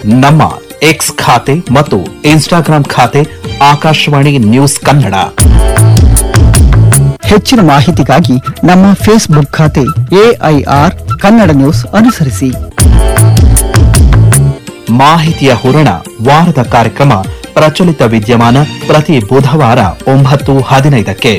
ನಮ್ಮ ಎಕ್ಸ್ ಖಾತೆ ಮತ್ತು ಇನ್ಸ್ಟಾಗ್ರಾಂ ಖಾತೆ ಆಕಾಶವಾಣಿ ನ್ಯೂಸ್ ಕನ್ನಡ ಹೆಚ್ಚಿನ ಮಾಹಿತಿಗಾಗಿ ನಮ್ಮ ಫೇಸ್ಬುಕ್ ಖಾತೆ ಎಐಆರ್ ಕನ್ನಡ ನ್ಯೂಸ್ ಅನುಸರಿಸಿ ಮಾಹಿತಿಯ ಹೂರಣ ವಾರದ ಕಾರ್ಯಕ್ರಮ ಪ್ರಚಲಿತ ವಿದ್ಯಮಾನ ಪ್ರತಿ ಬುಧವಾರ ಒಂಬತ್ತು ಹದಿನೈದಕ್ಕೆ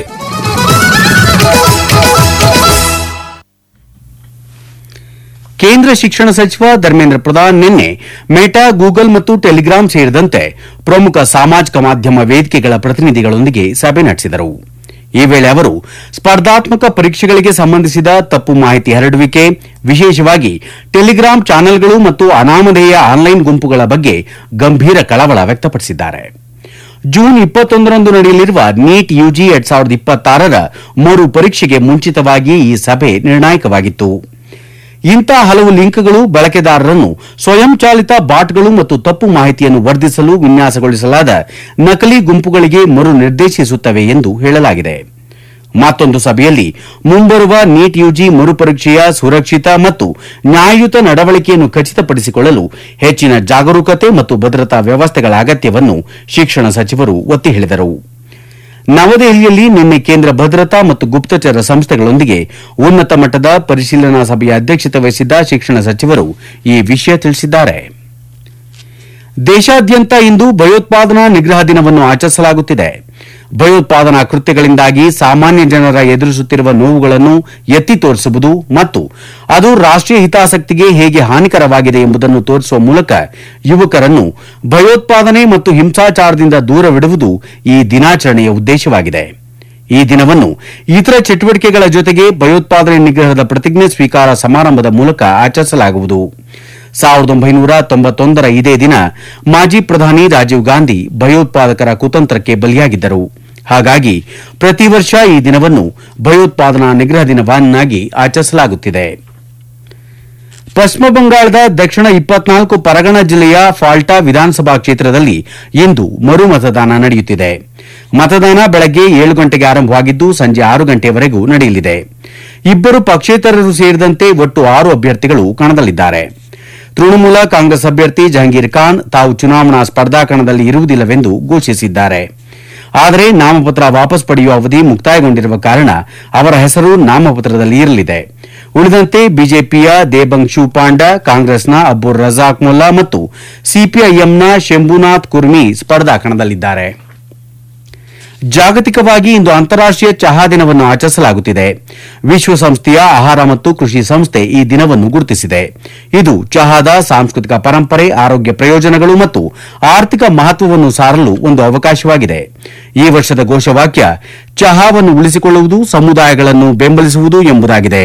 ಕೇಂದ್ರ ಶಿಕ್ಷಣ ಸಚಿವ ಧರ್ಮೇಂದ್ರ ಪ್ರಧಾನ್ ನಿನ್ನೆ ಮೆಟಾ ಗೂಗಲ್ ಮತ್ತು ಟೆಲಿಗ್ರಾಂ ಸೇರಿದಂತೆ ಪ್ರಮುಖ ಸಾಮಾಜಿಕ ಮಾಧ್ಯಮ ವೇದಿಕೆಗಳ ಪ್ರತಿನಿಧಿಗಳೊಂದಿಗೆ ಸಭೆ ನಡೆಸಿದರು ಈ ವೇಳೆ ಅವರು ಸ್ಪರ್ಧಾತ್ಮಕ ಪರೀಕ್ಷೆಗಳಿಗೆ ಸಂಬಂಧಿಸಿದ ತಪ್ಪು ಮಾಹಿತಿ ಹರಡುವಿಕೆ ವಿಶೇಷವಾಗಿ ಟೆಲಿಗ್ರಾಂ ಚಾನೆಲ್ಗಳು ಮತ್ತು ಅನಾಮಧೇಯ ಆನ್ಲೈನ್ ಗುಂಪುಗಳ ಬಗ್ಗೆ ಗಂಭೀರ ಕಳವಳ ವ್ಯಕ್ತಪಡಿಸಿದ್ದಾರೆ ಜೂನ್ ಇಪ್ಪತ್ತೊಂದರಂದು ನಡೆಯಲಿರುವ ನೀಟ್ ಯುಜಿ ಎರಡ್ ಸಾವಿರದ ಇಪ್ಪತ್ತಾರರ ಮರು ಪರೀಕ್ಷೆಗೆ ಮುಂಚಿತವಾಗಿ ಈ ಸಭೆ ನಿರ್ಣಾಯಕವಾಗಿತ್ತು ಇಂಥ ಹಲವು ಲಿಂಕ್ಗಳು ಬಳಕೆದಾರರನ್ನು ಸ್ವಯಂಚಾಲಿತ ಬಾಟ್ಗಳು ಮತ್ತು ತಪ್ಪು ಮಾಹಿತಿಯನ್ನು ವರ್ಧಿಸಲು ವಿನ್ಯಾಸಗೊಳಿಸಲಾದ ನಕಲಿ ಗುಂಪುಗಳಿಗೆ ಮರು ನಿರ್ದೇಶಿಸುತ್ತವೆ ಎಂದು ಹೇಳಲಾಗಿದೆ ಮತ್ತೊಂದು ಸಭೆಯಲ್ಲಿ ಮುಂಬರುವ ನೀಟ್ ಯುಜಿ ಮರುಪರೀಕ್ಷೆಯ ಸುರಕ್ಷಿತ ಮತ್ತು ನ್ಯಾಯಯುತ ನಡವಳಿಕೆಯನ್ನು ಖಚಿತಪಡಿಸಿಕೊಳ್ಳಲು ಹೆಚ್ಚಿನ ಜಾಗರೂಕತೆ ಮತ್ತು ಭದ್ರತಾ ವ್ಯವಸ್ಥೆಗಳ ಅಗತ್ಯವನ್ನು ಶಿಕ್ಷಣ ಸಚಿವರು ಒತ್ತಿ ಹೇಳಿದರು ನವದೆಹಲಿಯಲ್ಲಿ ನಿನ್ನೆ ಕೇಂದ್ರ ಭದ್ರತಾ ಮತ್ತು ಗುಪ್ತಚರ ಸಂಸ್ಥೆಗಳೊಂದಿಗೆ ಉನ್ನತ ಮಟ್ಟದ ಪರಿಶೀಲನಾ ಸಭೆಯ ಅಧ್ಯಕ್ಷತೆ ವಹಿಸಿದ್ದ ಶಿಕ್ಷಣ ಸಚಿವರು ಈ ವಿಷಯ ತಿಳಿಸಿದ್ದಾರೆ ದೇಶಾದ್ಯಂತ ಇಂದು ಭಯೋತ್ಪಾದನಾ ನಿಗ್ರಹ ದಿನವನ್ನು ಆಚರಿಸಲಾಗುತ್ತಿದೆ ಭಯೋತ್ಪಾದನಾ ಕೃತ್ಯಗಳಿಂದಾಗಿ ಸಾಮಾನ್ಯ ಜನರ ಎದುರಿಸುತ್ತಿರುವ ನೋವುಗಳನ್ನು ಎತ್ತಿ ತೋರಿಸುವುದು ಮತ್ತು ಅದು ರಾಷ್ಟೀಯ ಹಿತಾಸಕ್ತಿಗೆ ಹೇಗೆ ಹಾನಿಕರವಾಗಿದೆ ಎಂಬುದನ್ನು ತೋರಿಸುವ ಮೂಲಕ ಯುವಕರನ್ನು ಭಯೋತ್ಪಾದನೆ ಮತ್ತು ಹಿಂಸಾಚಾರದಿಂದ ದೂರವಿಡುವುದು ಈ ದಿನಾಚರಣೆಯ ಉದ್ದೇಶವಾಗಿದೆ ಈ ದಿನವನ್ನು ಇತರ ಚಟುವಟಿಕೆಗಳ ಜೊತೆಗೆ ಭಯೋತ್ಪಾದನೆ ನಿಗ್ರಹದ ಪ್ರತಿಜ್ಞೆ ಸ್ವೀಕಾರ ಸಮಾರಂಭದ ಮೂಲಕ ಆಚರಿಸಲಾಗುವುದು ಸಾವಿರದ ಒಂಬೈನೂರ ತೊಂಬತ್ತೊಂದರ ಇದೇ ದಿನ ಮಾಜಿ ಪ್ರಧಾನಿ ರಾಜೀವ್ ಗಾಂಧಿ ಭಯೋತ್ಪಾದಕರ ಕುತಂತ್ರಕ್ಕೆ ಬಲಿಯಾಗಿದ್ದರು ಹಾಗಾಗಿ ಪ್ರತಿ ವರ್ಷ ಈ ದಿನವನ್ನು ಭಯೋತ್ಪಾದನಾ ನಿಗ್ರಹ ದಿನವನ್ನಾಗಿ ಆಚರಿಸಲಾಗುತ್ತಿದೆ ಪಶ್ಚಿಮ ಬಂಗಾಳದ ದಕ್ಷಿಣ ಇಪ್ಪತ್ನಾಲ್ಕು ಪರಗಣ ಜಿಲ್ಲೆಯ ಫಾಲ್ಟಾ ವಿಧಾನಸಭಾ ಕ್ಷೇತ್ರದಲ್ಲಿ ಇಂದು ಮರು ಮತದಾನ ನಡೆಯುತ್ತಿದೆ ಮತದಾನ ಬೆಳಗ್ಗೆ ಏಳು ಗಂಟೆಗೆ ಆರಂಭವಾಗಿದ್ದು ಸಂಜೆ ಆರು ಗಂಟೆಯವರೆಗೂ ನಡೆಯಲಿದೆ ಇಬ್ಬರು ಪಕ್ಷೇತರರು ಸೇರಿದಂತೆ ಒಟ್ಟು ಆರು ಅಭ್ಯರ್ಥಿಗಳು ಕಣದಲ್ಲಿದ್ದಾರೆ ತೃಣಮೂಲ ಕಾಂಗ್ರೆಸ್ ಅಭ್ಯರ್ಥಿ ಜಹಂಗೀರ್ ಖಾನ್ ತಾವು ಚುನಾವಣಾ ಸ್ಪರ್ಧಾ ಕಣದಲ್ಲಿ ಇರುವುದಿಲ್ಲವೆಂದು ಘೋಷಿಸಿದ್ದಾರೆ ಆದರೆ ನಾಮಪತ್ರ ವಾಪಸ್ ಪಡೆಯುವ ಅವಧಿ ಮುಕ್ತಾಯಗೊಂಡಿರುವ ಕಾರಣ ಅವರ ಹೆಸರು ನಾಮಪತ್ರದಲ್ಲಿ ಇರಲಿದೆ ಉಳಿದಂತೆ ಬಿಜೆಪಿಯ ದೇಬಂಗ್ ಪಾಂಡ ಕಾಂಗ್ರೆಸ್ನ ಅಬ್ಬುರ್ ರಜಾಕ್ ಮೊಲ್ಲಾ ಮತ್ತು ಸಿಪಿಐಎಂನ ಶಂಭುನಾಥ್ ಕುರ್ಮಿ ಸ್ಪರ್ಧಾ ಕಣದಲ್ಲಿದ್ದಾರೆ ಜಾಗತಿಕವಾಗಿ ಇಂದು ಅಂತಾರಾಷ್ಟೀಯ ಚಹಾ ದಿನವನ್ನು ಆಚರಿಸಲಾಗುತ್ತಿದೆ ವಿಶ್ವಸಂಸ್ಥೆಯ ಆಹಾರ ಮತ್ತು ಕೃಷಿ ಸಂಸ್ಥೆ ಈ ದಿನವನ್ನು ಗುರುತಿಸಿದೆ ಇದು ಚಹಾದ ಸಾಂಸ್ಕೃತಿಕ ಪರಂಪರೆ ಆರೋಗ್ಯ ಪ್ರಯೋಜನಗಳು ಮತ್ತು ಆರ್ಥಿಕ ಮಹತ್ವವನ್ನು ಸಾರಲು ಒಂದು ಅವಕಾಶವಾಗಿದೆ ಈ ವರ್ಷದ ಘೋಷವಾಕ್ಯ ಚಹಾವನ್ನು ಉಳಿಸಿಕೊಳ್ಳುವುದು ಸಮುದಾಯಗಳನ್ನು ಬೆಂಬಲಿಸುವುದು ಎಂಬುದಾಗಿದೆ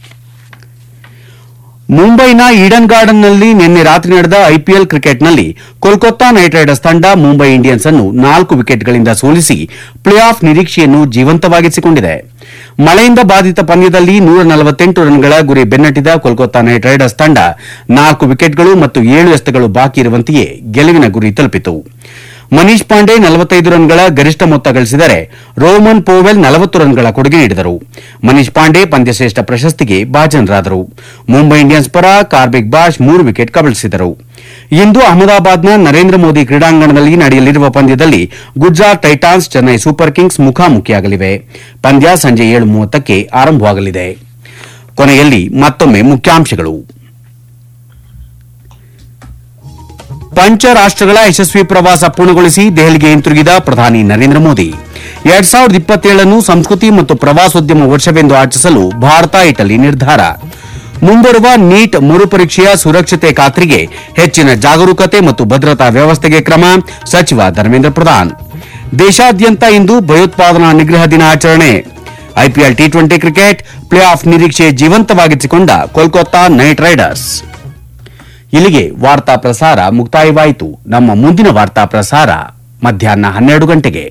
ಮುಂಬೈನ ಈಡನ್ ಗಾರ್ಡನ್ನಲ್ಲಿ ನಿನ್ನೆ ರಾತ್ರಿ ನಡೆದ ಐಪಿಎಲ್ ಕ್ರಿಕೆಟ್ನಲ್ಲಿ ಕೋಲ್ಕತ್ತಾ ನೈಟ್ ರೈಡರ್ಸ್ ತಂಡ ಮುಂಬೈ ಇಂಡಿಯನ್ಸ್ ಅನ್ನು ನಾಲ್ಕು ವಿಕೆಟ್ಗಳಿಂದ ಸೋಲಿಸಿ ಪ್ಲೇ ಆಫ್ ನಿರೀಕ್ಷೆಯನ್ನು ಜೀವಂತವಾಗಿಸಿಕೊಂಡಿದೆ ಮಳೆಯಿಂದ ಬಾಧಿತ ಪಂದ್ಯದಲ್ಲಿ ನೂರ ನಲವತ್ತೆಂಟು ರನ್ಗಳ ಗುರಿ ಬೆನ್ನಟ್ಟಿದ ಕೋಲ್ಕತ್ತಾ ನೈಟ್ ರೈಡರ್ಸ್ ತಂಡ ನಾಲ್ಕು ವಿಕೆಟ್ಗಳು ಮತ್ತು ಏಳು ಎಸೆತಗಳು ಬಾಕಿ ಇರುವಂತೆಯೇ ಗೆಲುವಿನ ಗುರಿ ತಲುಪಿತು ಮನೀಶ್ ಪಾಂಡೆ ನಲವತ್ತೈದು ರನ್ಗಳ ಗರಿಷ್ಠ ಮೊತ್ತ ಗಳಿಸಿದರೆ ರೋಮನ್ ಪೋವೆಲ್ ನಲವತ್ತು ರನ್ಗಳ ಕೊಡುಗೆ ನೀಡಿದರು ಮನೀಶ್ ಪಾಂಡೆ ಪಂದ್ಯಶ್ರೇಷ್ಠ ಪ್ರಶಸ್ತಿಗೆ ಭಾಜನರಾದರು ಮುಂಬೈ ಇಂಡಿಯನ್ಸ್ ಪರ ಕಾರ್ಬಿಕ್ ಬಾಷ್ ಮೂರು ವಿಕೆಟ್ ಕಬಳಿಸಿದರು ಇಂದು ಅಹಮದಾಬಾದ್ನ ನರೇಂದ್ರ ಮೋದಿ ಕ್ರೀಡಾಂಗಣದಲ್ಲಿ ನಡೆಯಲಿರುವ ಪಂದ್ಯದಲ್ಲಿ Gujarat Titans Chennai Super Kings ಮುಖಾಮುಖಿಯಾಗಲಿವೆ ಪಂದ್ಯ ಸಂಜೆ ಏಳು ಮೂವತ್ತಕ್ಕೆ ಆರಂಭವಾಗಲಿದೆ ಕೊನೆಯಲ್ಲಿ ಮತ್ತೊಮ್ಮೆ ಮುಖ್ಯಾಂಶಗಳು ಪಂಚ ರಾಷ್ಟಗಳ ಯಶಸ್ವಿ ಪ್ರವಾಸ ಪೂರ್ಣಗೊಳಿಸಿ ದೆಹಲಿಗೆ ಹಿಂತಿರುಗಿದ ಪ್ರಧಾನಿ ನರೇಂದ್ರ ಮೋದಿ ಎರಡ್ ಸಾವಿರದ ಇಪ್ಪತ್ತೇಳನ್ನು ಸಂಸ್ಕೃತಿ ಮತ್ತು ಪ್ರವಾಸೋದ್ಯಮ ವರ್ಷವೆಂದು ಆಚರಿಸಲು ಭಾರತ ಇಟಲಿ ನಿರ್ಧಾರ ಮುಂಬರುವ ನೀಟ್ ಮರುಪರೀಕ್ಷೆಯ ಸುರಕ್ಷತೆ ಖಾತ್ರಿಗೆ ಹೆಚ್ಚಿನ ಜಾಗರೂಕತೆ ಮತ್ತು ಭದ್ರತಾ ವ್ಯವಸ್ಥೆಗೆ ಕ್ರಮ ಸಚಿವ ಧರ್ಮೇಂದ್ರ ಪ್ರಧಾನ್ ದೇಶಾದ್ಯಂತ ಇಂದು ಭಯೋತ್ಪಾದನಾ ನಿಗ್ರಹ ದಿನ ಆಚರಣೆ IPL T twenty cricket play ನಿರೀಕ್ಷೆ ಜೀವಂತವಾಗಿಸಿಕೊಂಡ ಕೋಲ್ಕತ್ತಾ ನೈಟ್ ರೈಡರ್ಸ್ ಇಲ್ಲಿಗೆ ವಾರ್ತಾ ಪ್ರಸಾರ ಮುಕ್ತಾಯವಾಯಿತು ನಮ್ಮ ಮುಂದಿನ ವಾರ್ತಾ ಪ್ರಸಾರ ಮಧ್ಯಾಹ್ನ ಹನ್ನೆರಡು ಗಂಟೆಗೆ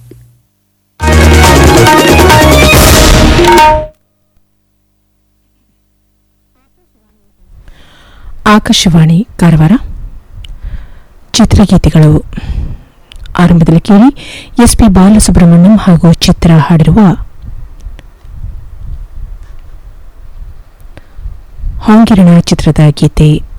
ಆಕಾಶವಾಣಿ ಕಾರವಾರ ಚಿತ್ರಗೀತೆಗಳು ಆರಂಭದಲ್ಲಿ ಕೇಳಿ ಎಸ್ಪಿ ಬಾಲಸುಬ್ರಹ್ಮಣ್ಯಂ ಹಾಗೂ ಚಿತ್ರ ಹಾಡಿರುವ ಹೊಂಗಿರಣ ಚಿತ್ರದ ಗೀತೆ